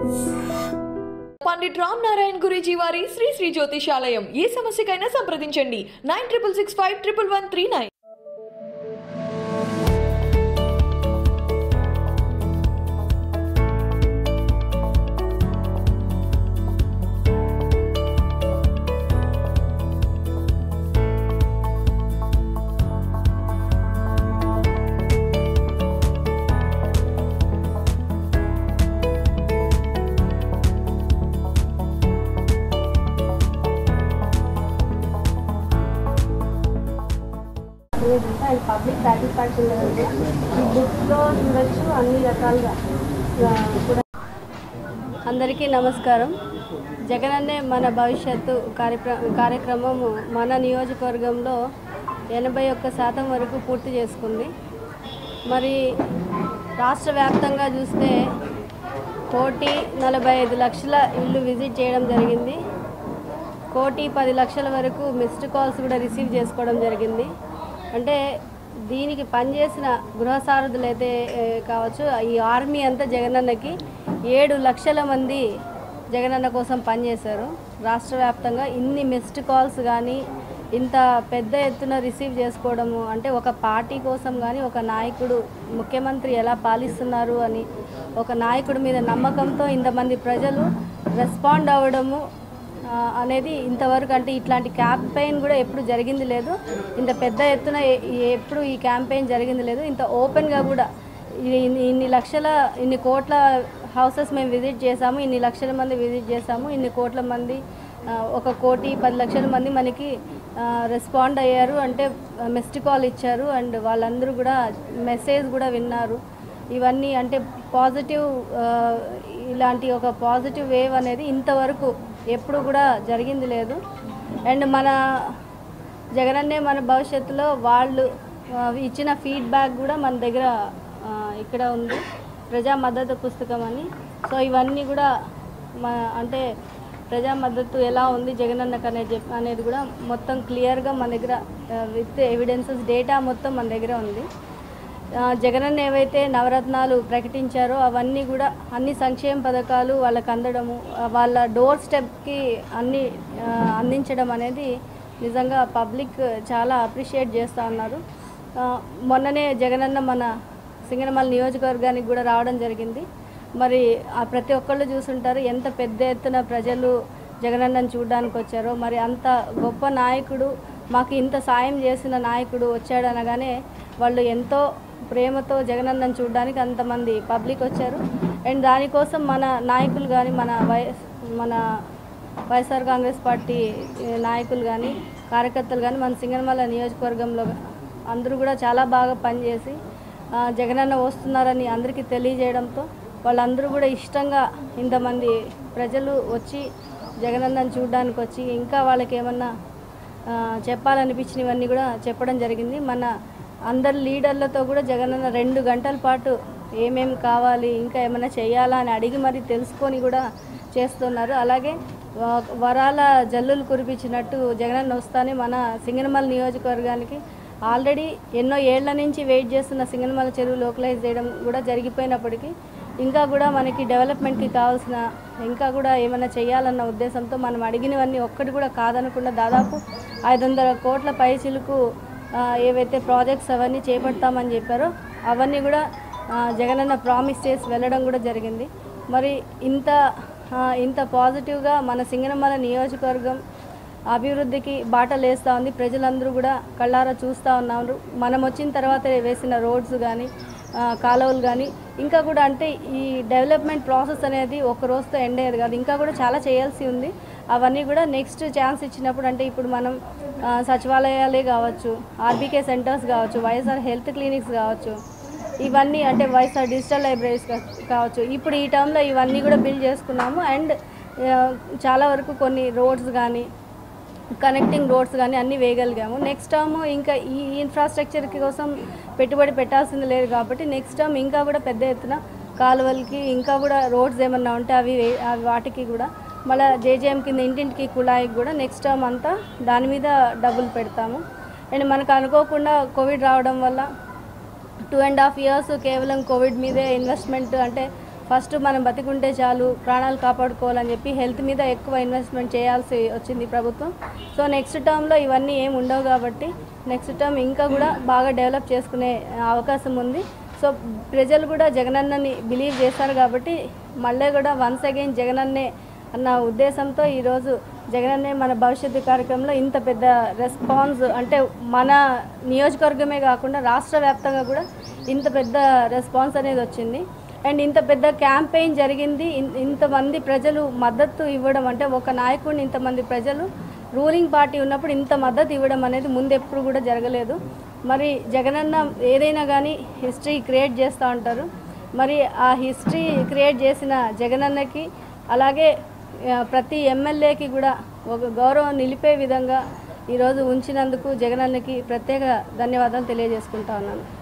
పండిట్ రామ్ నారాయణ్ గురూజీ వారి శ్రీ శ్రీ జ్యోతిషాలయం ఏ సమస్యకైనా సంప్రదించండి nine triple six five triple one three nine లేదంటే అది పబ్లిక్ సాటిస్ఫాక్షన్ లేదంటే ఈ బుక్స్లో చూడొచ్చు అన్ని రకాలుగా ఆ, కూడా అందరికీ నమస్కారం జగనన్నే మన భవిష్యత్తు కార్యక్ర కార్యక్రమము మన నియోజకవర్గంలో ఎనభై ఒక్క శాతం వరకు పూర్తి చేసుకుంది మరి రాష్ట్ర వ్యాప్తంగా చూస్తే కోటి నలభై ఐదు లక్షల ఇల్లు విజిట్ చేయడం జరిగింది కోటి పది లక్షల వరకు మిస్డ్ కాల్స్ కూడా రిసీవ్ చేసుకోవడం జరిగింది అంటే దీనికి పనిచేసిన గృహ సారథులు అయితే ఏ, కావచ్చు ఈ ఆర్మీ అంతా జగనన్నకి ఏడు లక్షల మంది జగనన్న కోసం పనిచేశారు రాష్ట్ర వ్యాప్తంగా ఇన్ని మిస్డ్ కాల్స్ కానీ ఇంత పెద్ద ఎత్తున రిసీవ్ చేసుకోవడము అంటే ఒక పార్టీ కోసం కానీ ఒక నాయకుడు ముఖ్యమంత్రి ఎలా పాలిస్తున్నారు అని ఒక నాయకుడి మీద నమ్మకంతో ఇంతమంది ప్రజలు రెస్పాండ్ అవ్వడము ఆ, అనేది ఇంతవరకు అంటే ఇట్లాంటి క్యాంపెయిన్ కూడా ఎప్పుడు జరిగింది లేదు ఇంత పెద్ద ఎత్తున ఎ- ఎప్పుడు ఈ క్యాంపెయిన్ జరిగింది లేదు ఇంత ఓపెన్గా కూడా ఇ- ఇన్ని ఇన్ని లక్షల ఇన్ని కోట్ల హౌసెస్ మేము విజిట్ చేసాము ఇన్ని లక్షల మంది విజిట్ చేసాము ఇన్ని కోట్ల మంది ఆ, ఒక కోటి పది లక్షల మంది మనకి రెస్పాండ్ అయ్యారు అంటే మిస్డ్ కాల్ ఇచ్చారు అండ్ వాళ్ళందరూ కూడా మెసేజ్ కూడా విన్నారు ఇవన్నీ అంటే పాజిటివ్ ఆ, ఇలాంటి ఒక పాజిటివ్ వేవ్ అనేది ఇంతవరకు ఎప్పుడు కూడా జరిగింది లేదు అండ్ మన జగనన్నే మన భవిష్యత్తులో వాళ్ళు ఆ, ఇచ్చిన ఫీడ్బ్యాక్ కూడా మన దగ్గర ఆ, ఇక్కడ ఉంది ప్రజా మద్దతు పుస్తకం అని సో ఇవన్నీ కూడా మా అంటే ప్రజా మద్దతు ఎలా ఉంది జగనన్నకు అనేది చెప్ అనేది కూడా మొత్తం క్లియర్గా మన దగ్గర విత్ ఎవిడెన్సెస్ డేటా మొత్తం మన దగ్గర ఉంది ఆ, జగనన్న ఏవైతే నవరత్నాలు ప్రకటించారో అవన్నీ కూడా అన్ని సంక్షేమ పథకాలు వాళ్ళకి అందడము ఆ, వాళ్ళ డోర్ స్టెప్కి అన్ని ఆ, అందించడం అనేది నిజంగా పబ్లిక్ చాలా అప్రిషియేట్ చేస్తూ ఉన్నారు ఆ, మొన్ననే జగనన్న మన సింగనమల నియోజకవర్గానికి కూడా రావడం జరిగింది మరి ఆ ప్రతి ఒక్కళ్ళు చూసుంటారు ఎంత పెద్ద ఎత్తున ప్రజలు జగనన్నను చూడడానికి వచ్చారో మరి అంత గొప్ప నాయకుడు మాకు ఇంత సాయం చేసిన నాయకుడు వచ్చాడు అనగానే వాళ్ళు ఎంతో ప్రేమతో జగనన్నను చూడడానికి అంతమంది పబ్లిక్ వచ్చారు అండ్ దానికోసం మన నాయకులు కానీ మన వై మన వైఎస్ఆర్ కాంగ్రెస్ పార్టీ ఏ, నాయకులు కానీ కార్యకర్తలు కానీ మన సింగనమల నియోజకవర్గంలో అందరూ కూడా చాలా బాగా పనిచేసి ఆ, జగనన్న వస్తున్నారని అందరికీ తెలియజేయడంతో వాళ్ళందరూ కూడా ఇష్టంగా ఇంతమంది ప్రజలు వచ్చి జగనన్నను చూడడానికి వచ్చి ఇంకా వాళ్ళకి ఏమన్నా ఆ, చెప్పాలనిపించినవన్నీ కూడా చెప్పడం జరిగింది మన అందరి లీడర్లతో కూడా జగనన్న రెండు గంటల పాటు ఏమేం కావాలి ఇంకా ఏమైనా చేయాలా అని అడిగి మరి తెలుసుకొని కూడా చేస్తున్నారు అలాగే వ- వరాల జల్లులు కురిపించినట్టు జగనన్న వస్తానే మన సింగనమల నియోజకవర్గానికి ఆల్రెడీ ఎన్నో ఏళ్ల నుంచి వెయిట్ చేస్తున్న సింగనమల చెరువు లోకలైజ్ చేయడం కూడా జరిగిపోయినప్పటికీ ఇంకా కూడా మనకి డెవలప్మెంట్కి కావాల్సిన ఇంకా కూడా ఏమైనా చేయాలన్న ఉద్దేశంతో మనం అడిగినవన్నీ ఒక్కటి కూడా కాదనకుండా దాదాపు ఐదు వందల కోట్ల పైచిలకు ఆ, ఏవైతే ప్రాజెక్ట్స్ అవన్నీ చేపడతామని చెప్పారో అవన్నీ కూడా ఆ, జగనన్న ప్రామిస్ చేసి వెళ్ళడం కూడా జరిగింది మరి ఇంత ఆ, ఇంత పాజిటివ్గా మన సింగనమల నియోజకవర్గం అభివృద్ధికి బాటలేస్తూ ఉంది ప్రజలందరూ కూడా కళ్ళారా చూస్తూ ఉన్నారు మనం వచ్చిన తర్వాత వేసిన రోడ్స్ కానీ కాలువలు కానీ ఇంకా కూడా అంటే ఈ డెవలప్మెంట్ ప్రాసెస్ అనేది ఒక రోజుతో ఎండ్ అయ్యేది కాదు ఇంకా కూడా చాలా చేయాల్సి ఉంది అవన్నీ కూడా నెక్స్ట్ ఛాన్స్ ఇచ్చినప్పుడు అంటే ఇప్పుడు మనం ఆ, సచివాలయాలే కావచ్చు ఆర్బీకే సెంటర్స్ కావచ్చు వైఎస్ఆర్ హెల్త్ క్లినిక్స్ కావచ్చు ఇవన్నీ అంటే వైఎస్ఆర్ డిజిటల్ లైబ్రరీస్ కా- కావచ్చు ఇప్పుడు ఈ టర్మ్లో ఇవన్నీ కూడా బిల్డ్ చేసుకున్నాము అండ్ చాలా వరకు కొన్ని రోడ్స్ కానీ కనెక్టింగ్ రోడ్స్ కానీ అన్నీ వేయగలిగాము నెక్స్ట్ టర్మ్ ఇంకా ఈ ఇన్ఫ్రాస్ట్రక్చర్ కోసం పెట్టుబడి పెట్టాల్సింది లేదు కాబట్టి నెక్స్ట్ టర్మ్ ఇంకా కూడా పెద్ద ఎత్తున కాలువలకి ఇంకా కూడా రోడ్స్ ఏమన్నా ఉంటే అవి వే- అవి వాటికి కూడా మళ్ళీ జేజేఎం కింద ఇంటింటికి కుళాయికి కూడా నెక్స్ట్ టర్మ్ అంతా దాని మీద డబ్బులు పెడతాము అండ్ మనకు అనుకోకుండా కోవిడ్ రావడం వల్ల టూ అండ్ హాఫ్ ఇయర్స్ కేవలం కోవిడ్ మీదే ఇన్వెస్ట్మెంట్ అంటే ఫస్ట్ మనం బతికుంటే చాలు ప్రాణాలు కాపాడుకోవాలని చెప్పి హెల్త్ మీద ఎక్కువ ఇన్వెస్ట్మెంట్ చేయాల్సి వచ్చింది ప్రభుత్వం సో నెక్స్ట్ టర్మ్లో ఇవన్నీ ఏం ఉండవు కాబట్టి నెక్స్ట్ టర్మ్ ఇంకా కూడా బాగా డెవలప్ చేసుకునే అవకాశం ఉంది సో ప్రజలు కూడా జగనన్నని బిలీవ్ చేస్తారు కాబట్టి మళ్ళీ కూడా వన్స్ అగైన్ జగనన్నే అన్న ఉద్దేశంతో ఈరోజు జగనన్నే మన భవిష్యత్తు కార్యక్రమంలో ఇంత పెద్ద రెస్పాన్స్ అంటే మన నియోజకవర్గమే కాకుండా రాష్ట్ర వ్యాప్తంగా కూడా ఇంత పెద్ద రెస్పాన్స్ అనేది వచ్చింది అండ్ ఇంత పెద్ద క్యాంపెయిన్ జరిగింది ఇన్- ఇంతమంది ప్రజలు మద్దతు ఇవ్వడం అంటే ఒక నాయకుడిని ఇంతమంది ప్రజలు రూలింగ్ పార్టీ ఉన్నప్పుడు ఇంత మద్దతు ఇవ్వడం అనేది ముందు ఎప్పుడు కూడా జరగలేదు మరి జగనన్న ఏదైనా కానీ హిస్టరీ క్రియేట్ చేస్తూ ఉంటారు మరి ఆ హిస్టరీ క్రియేట్ చేసిన జగనన్నకి అలాగే ఆ, ప్రతి ఎమ్మెల్యేకి కూడా ఒక గౌరవం నిలిపే విధంగా ఈరోజు ఉంచినందుకు జగనన్నకి ప్రత్యేక ధన్యవాదాలు తెలియజేసుకుంటా ఉన్నాను